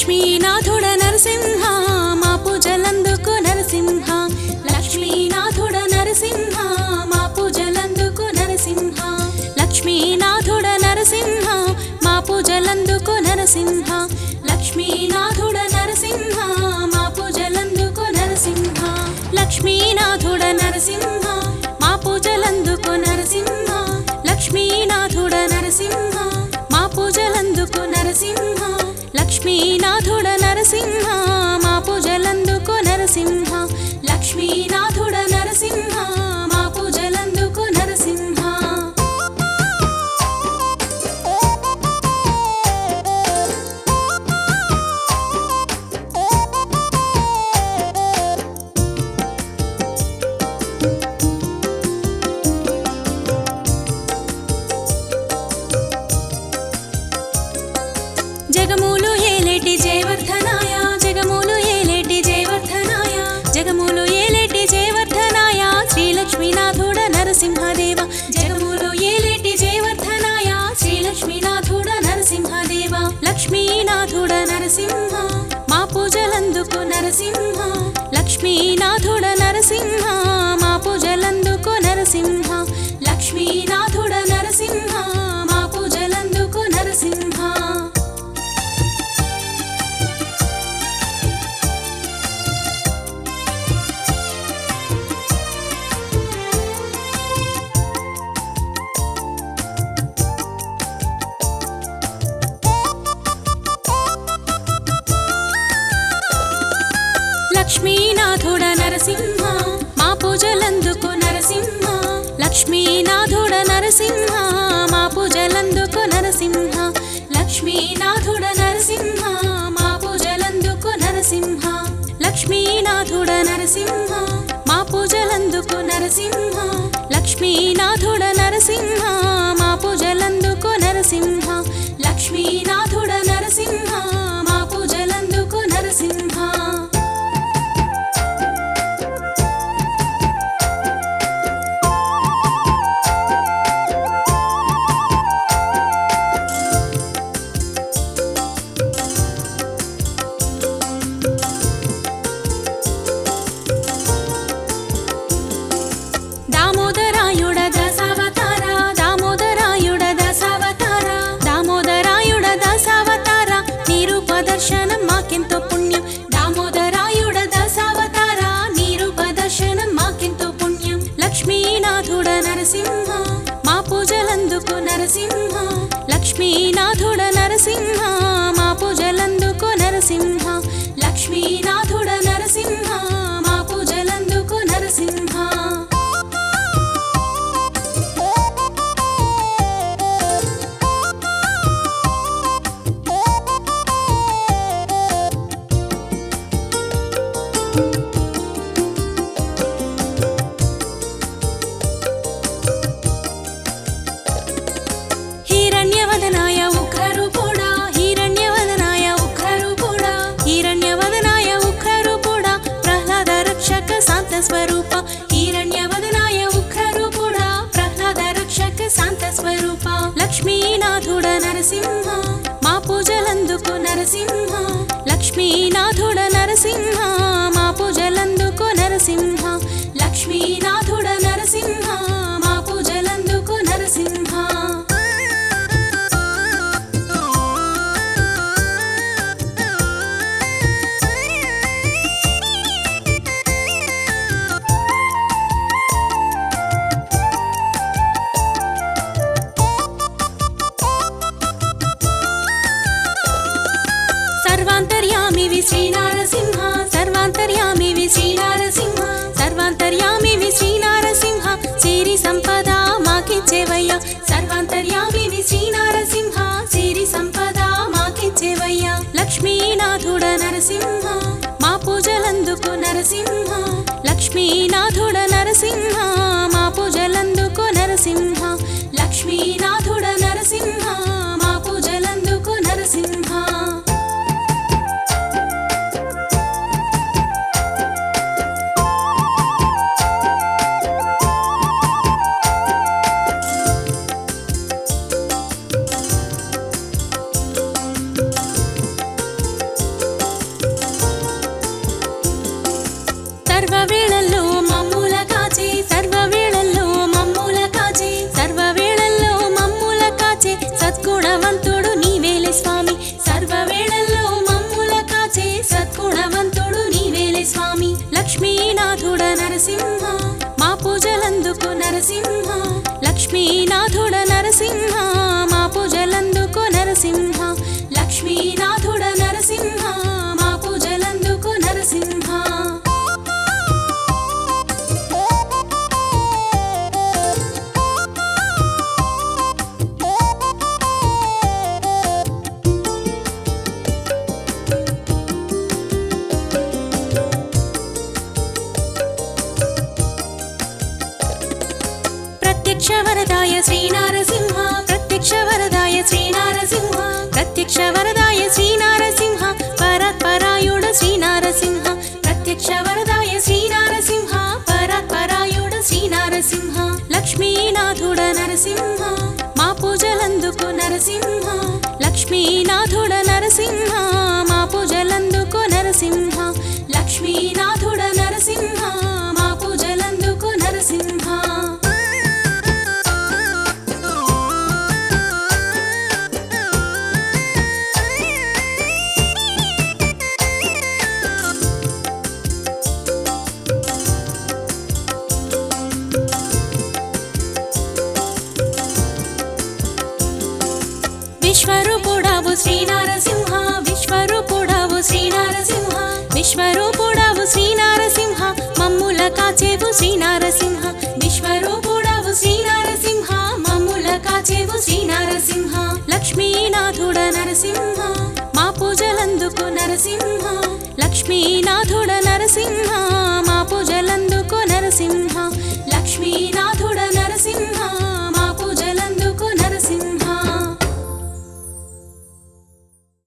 లక్ష్మీనాథుడ నరసింహ మా పూజలందుకు నరసింహ లక్ష్మీనాథుడ నరసింహ మా పూజలందుకు నరసింహ లక్ష్మీనాథుడ నరసింహ మా పూజలందుకు నరసింహ లక్ష్మీనాథుడ నరసింహ మా పూజలందుకు నరసింహ లక్ష్మీనాథుడ నరసింహ మా పూజలందుకు నరసింహ లక్ష్మీనాథుడ నరసింహ మా పూజలందుకు నరసింహ లక్ష్మీనాథుడ నరసింహ మా పూజలందుకు నరసింహ లక్ష్మీనాథుడ నరసింహ మా పూజలందుకు నరసింహ జగములు ఏలేటి జయవర్ధనాయ జగములు ఏలేటి జయవర్ధనాయ జగములు ఏలేటి జయవర్ధనాయ శ్రీ లక్ష్మీనాథుడ నరసింహదేవ జగములు ఏలేటి జయవర్ధనాయ శ్రీ లక్ష్మీనాథుడ నరసింహదేవ లక్ష్మీనాథుడ నరసింహ మా పూజలందుకు నరసింహ లక్ష్మీనాథుడ నరసింహ మా పూజలందుకు నరసింహ లక్ష్మీనాథుడ నరసింహ మా పూజలందుకు నరసింహ లక్ష్మీనాథుడ నరసింహ మా పూజలందుకు నరసింహ లక్ష్మీనాథుడ నరసింహ మా పూజలందుకు నరసింహ లక్ష్మీనాథుడ నరసింహ మా పూజలందుకు నరసింహ లక్ష్మీనాథుడ నరసింహ మా పూజలందుకు నరసింహ లక్ష్మీనాథుడ నరసింహ మా పూజలందుకు నరసింహ లక్ష్మీనాథుడ నరసింహ మా పూజలందుకు నరసింహ దామోదరాయుడ దశావతార దామోదరాయుడ దశావతార దామోదరాయుడ దశావతార నీరు ప్రదర్శనం మాకెంతో పుణ్యం దామోదరాయుడ దశావతార నీరు ప్రదర్శనం మాకెంతో పుణ్యం లక్ష్మీనాథుడ నరసింహ మా పూజలందుకు నరసింహ లక్ష్మీనాథుడ నరసింహ మా పూజలందుకు నరసింహ లక్ష్మీనాథుడ నరసింహ మా పూజలందుకు నరసింహ హిరణ్యవదనాయ ఉగ్రరూపుడా హిరణ్యవదనాయ ఉగ్రరూపుడా హిరణ్యవదనాయ ఉగ్రరూపుడా ప్రహ్లాద రక్షక శాంత స్వరూప హిరణ్యవదనాయ ఉగ్రరూపుడా ప్రహ్లాద రక్షక శాంత స్వరూప లక్ష్మీనాథుడ నరసింహ మా పూజలందుకు నరసింహ లక్ష్మీనాథుడ నరసింహ మా పూజలందుకు నరసింహ లక్ష్మీనాథుడ నరసింహ మా పూజలందుకు నరసింహ సర్వాంతర్యామి వి శ్రీనారసింహ సర్వాంతర్యామి వి శ్రీనారసింహ సర్వాంతర్యామి వి శ్రీనారసింహ సిరి సంపద మాకిచ్చేవయ్య సర్వాంతర్యామి వి శ్రీనారసింహ సిరి సంపద మాకిచ్చేవయ్య లక్ష్మీనాథుడ నరసింహ మా పూజలందుకు నరసింహ లక్ష్మీనాథుడ నరసింహ మా పూజలందుకు నరసింహ లక్ష్మీనాథుడ నరసింహ మా పూజలందుకు నరసింహ సద్గుణవంతుడు నీవేలే స్వామి సర్వవేళల్లో మమ్ముల కాచే సద్గుణవంతుడు నీవేలే స్వామి లక్ష్మీనాథుడ నరసింహ మా పూజలందుకు నరసింహ లక్ష్మీనాథుడ నరసింహ మా పూజలందుకు నరసింహ లక్ష్మీనాథుడ నరసింహ మా పూజలందుకు నరసింహ ప్రత్యక్ష వరదాయ శ్రీనారసింహ ప్రత్యక్ష వరదాయ శ్రీనారసింహ ప్రత్యక్ష వరదాయ శ్రీనారసింహ పరాత్పరాయుడ శ్రీనారసింహ ప్రత్యక్ష వరదాయ శ్రీనారసింహ పరాత్పరాయుడ శ్రీనారసింహ లక్ష్మీనాథుడ నరసింహ మా పూజలందుకు నరసింహ లక్ష్మీనాథుడ నరసింహ మా పూజలందుకు నరసింహ లక్ష్మీనాథుడ నరసింహ మా పూజలందుకు నరసింహ విశ్వరూపుడవు శ్రీనారసింహ విశ్వరూపుడవు శ్రీనారసింహ విశ్వరూపుడవు శ్రీనారసింహ మమ్ముల కాచేవు శ్రీనారసింహ విశ్వరూపుడవు శ్రీనారసింహ మమ్ముల కాచేవు శ్రీనారసింహ లక్ష్మీనాథుడ నరసింహ మా పూజలందుకు నరసింహ లక్ష్మీనాథుడ నరసింహ మా పూజలందుకు